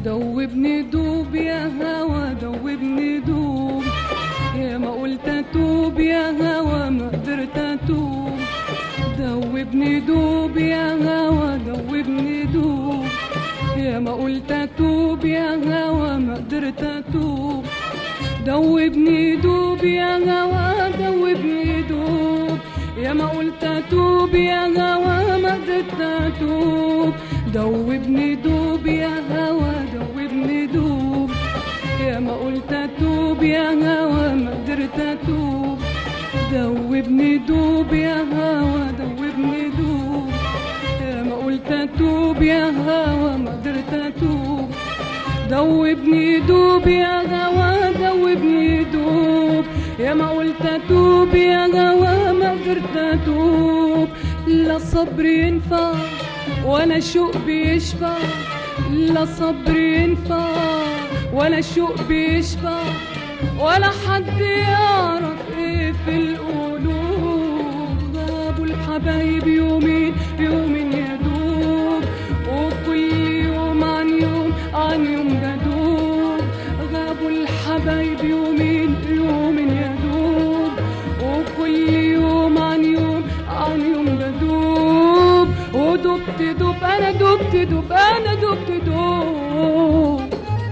دوبني دوب يا هوا دوبني دوب يا ما قلت اتوب يا هوا ما قدرت اتوب دوبني دوب يا هوا دوبني دوب يا ما قلت اتوب يا هوا ما قدرت اتوب دوبني دوب يا هوا دوبني دوب يا ما قلت اتوب يا هوا ما قدرت اتوب دوبني دوب يا هوا دوبني دوب يا ما قلت اتوب يا هوا ما قدرت اتوب دوبني دوب يا هوا دوبني دوب يا ما قلت اتوب يا هوا ما قدرت اتوب دوبني دوب يا هوا دوبني دوب يا ما قلت اتوب يا هوا ما قدرت اتوب لا صبر ينفع ولا شوق بيشفع لا صبر ينفع ولا شوق بيشفع ولا حد يعرف ايه في القلوب غابوا الحبايب يومين يومين يدوب وكل يوم عن يوم عن يوم جدوب غابوا الحبايب يومين يومين يدوب وكل يوم عن يوم عن يوم جدوب ودبت دب انا دبت دب انا دبت دب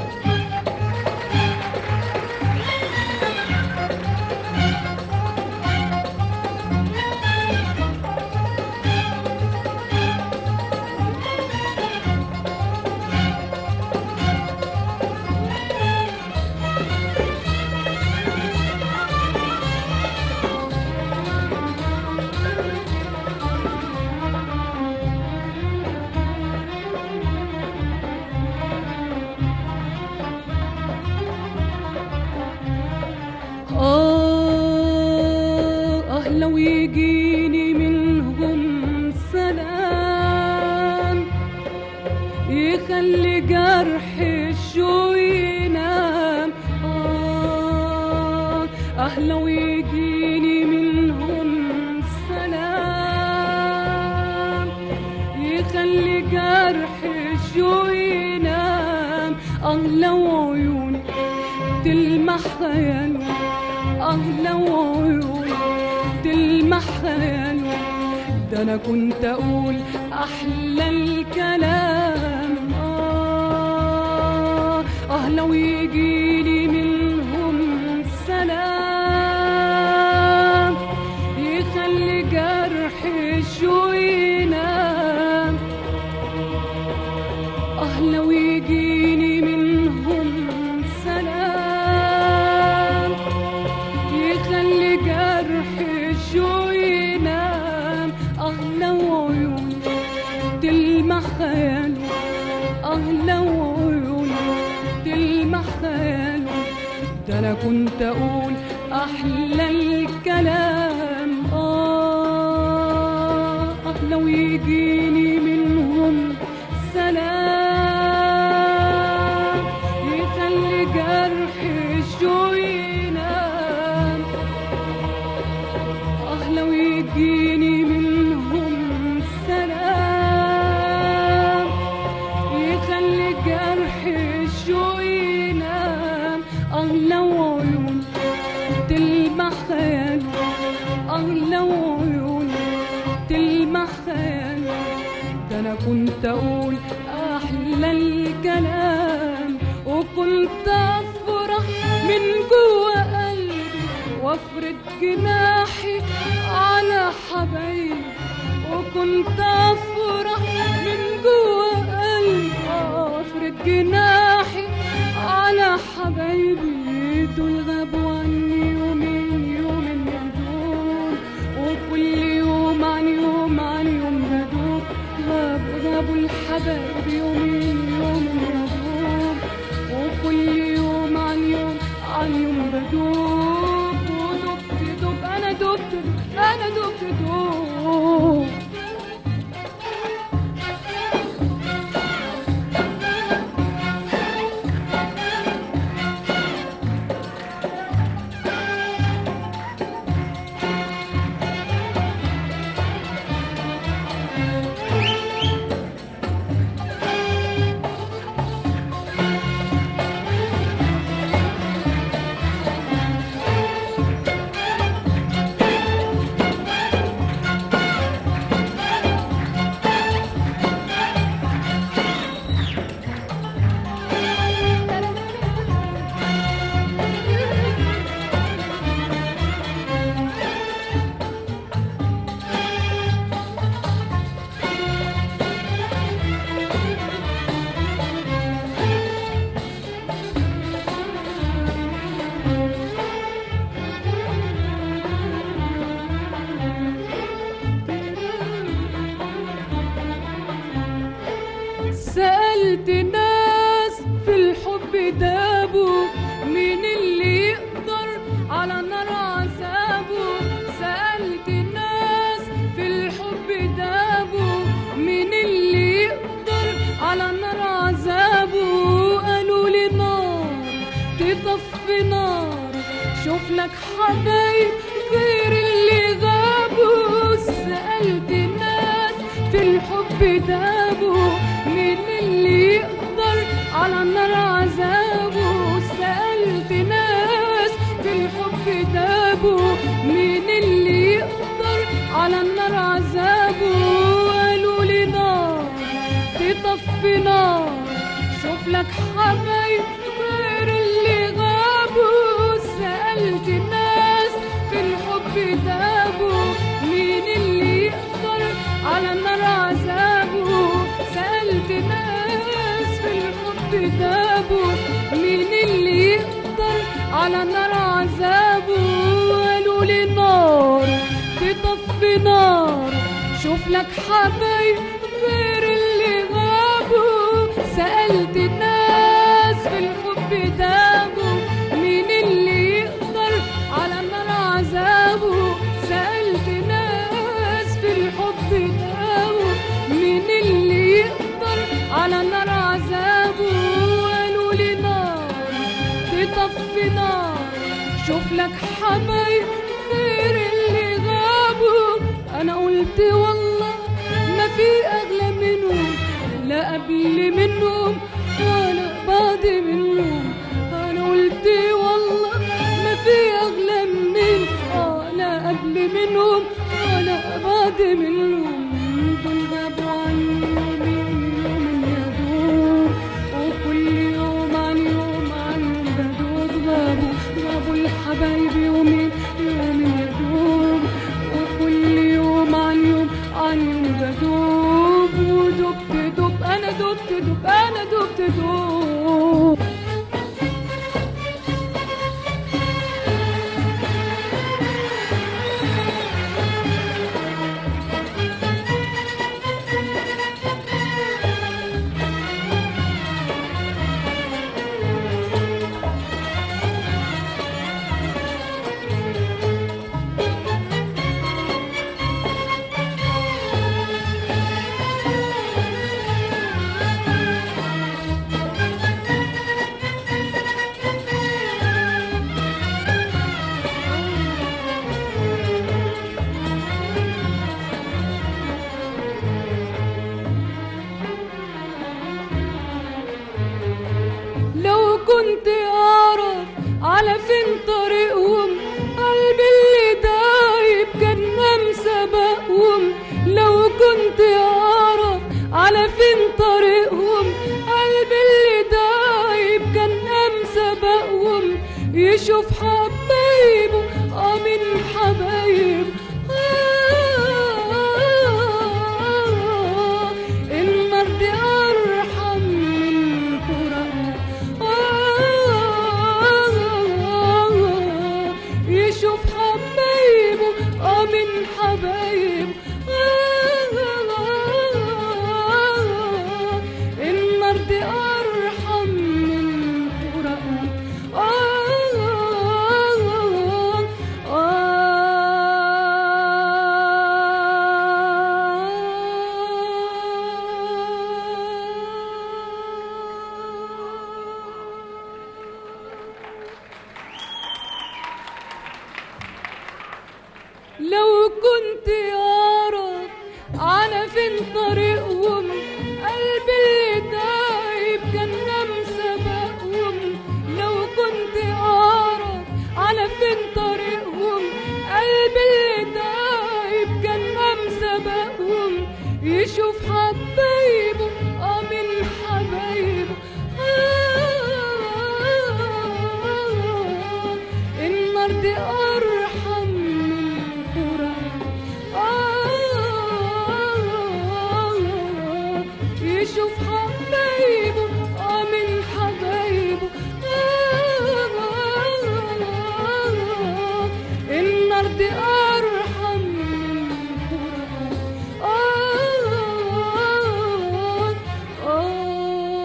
آه آه لو يجيني منهم سلام يخلي جرح الشو ينام آه آه لو يجيني منهم سلام يخلي جرح الشو ينام آه لو عيوني تلمح خيالي اه لو عيوني تلمح خيالي ده انا كنت اقول احلى الكلام اه اه لو يجيلي منهم سلام يخلي جرح شو ينام اه لو يجيني منهم سلام يخلي جرح شو ينام اه لو عيوني تلمح خياله اه لو عيوني تلمح خياله ده انا كنت اقول احلى الكلام اه اه لو يجيني منهم سلام يخلي جرح شو ينام اه لو يجيني منهم سلام يخلي جرح شو ينام اه لو عيوني تلمح خيالي اه لو عيوني تلمح خيالي ده انا كنت اقول احلى الكلام وكنت افرح من جوا قلبي وافرد جناحي على حبايبي وكنت افرح من جوا قلبي افرد جناحي على حبايبي دول غابوا عني يومين يومين يدوم وكل يوم عن يوم عن يوم يدوم غاب غابوا الحبايب يومين يومين يدوم وكل يوم عن يوم عن يوم بدوب ودبت دب انا دبت دب انا دبت دب نار شوف لك حبايب غير اللي غابوا سألت ناس في الحب دابوا مين اللي يقدر على النار عذابه سألت ناس في الحب دابوا مين اللي يقدر على النار عذابه قالوا لي نار تطفي نار شوف لك حبايب غير اللي غابوا سألت الناس في الحب دابوا مين اللي يقدر على النار عذابه سألت ناس في الحب دابوا مين اللي يقدر على النار عذابه قالوا لي نار تطفي نار شوف لك حبايب غير اللي غابوا سألت الناس في الحب دابوا مين اللي يقدر على النار عذابه سألت ناس في الحب دابوا مين اللي يقدر على النار عذابه قالوا لي نار تطفي نار شوف لك حبايب غير اللي غابوا انا قلت والله ما في اغلى منهم لا قبل منهم ولا بعد منهم انا قلت والله ما في اغلى منهم آه لا قبل منهم ولا بعد منهم دول غابوا عني يومين يومين يدوب وكل يوم عن يوم عن يوم بدوب غابوا غابوا الحبايب يومين يومين يدوب وكل يوم عن يوم عن يوم بدوب ودبت دب انا دبت دب انا دبت دب لو كنت اعرف على فين طريقهم قلبي اللي دايب كان نام سبقهم لو كنت اعرف على فين طريقهم قلبي اللي دايب كان نام سبقهم يشوف حبايبه اه من حبايب آه النار دي ارحم من فراق آه يشوف حبايبه اه من حبايب آه النار دي ارحم من فراق لو كنت أعرف على فين طريقهم قلبي اللي دايب كان نام سبقهم لو كنت أعرف على فين طريقهم قلبي اللي دايب كان نام سبقهم يشوف حبايبه اه من حبايبه آه النار دي أرحم من فراق آه يشوف حبايبه آه من حبايبه آه النار دي أرحم من فراق آه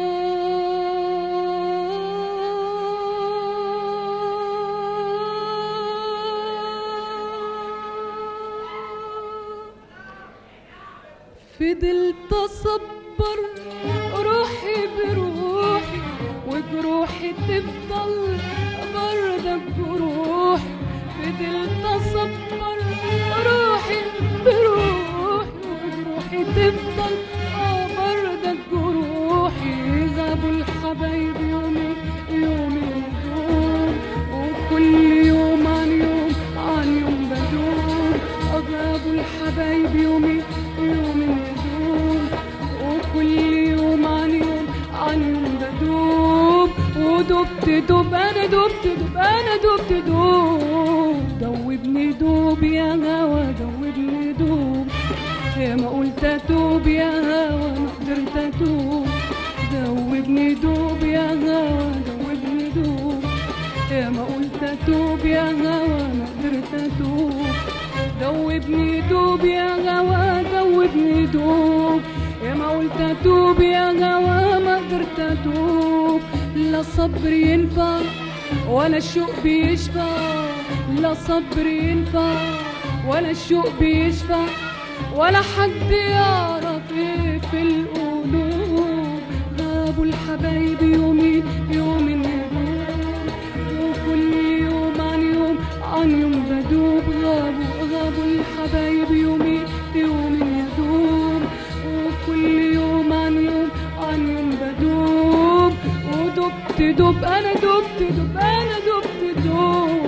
فضلت اصبر روحي بروحي وجروحي تفضل بردك بروحي فضلت اصبر روحي بروحي وروحي تفضل اه بردك جروحي غابوا الحبايب يومي يومي يدوم وكل يوم عن يوم عن يوم بدوم غابوا الحبايب يومي يومي يدوم وكل يوم عن يوم عن يوم بدوب ودبت دب انا دبت دب انا دبت دوب دوبني دوب يا هوا دوبني دوب يا ما قلت اتوب يا هوا ما قدرت اتوب دوبني دوب يا هوا دوبني دوب يا ما قلت اتوب يا هوا ما قدرت اتوب دوبني دوب يا هوا دوبني دوب يا ما قلت اتوب يا هوا ما قدرت اتوب لا صبر ينفع ولا الشوق بيشفع لا صبر ينفع ولا الشوق بيشفع ولا حد يعرف ايه في القلوب غابوا الحبايب يومين يومين يدوب وكل يوم عن يوم عن يوم بدوب غابوا غابوا الحبايب يومين يومين يدوب وكل يوم عن يوم عن يوم بدوب ودبت دب انا دبت دب انا دبت دب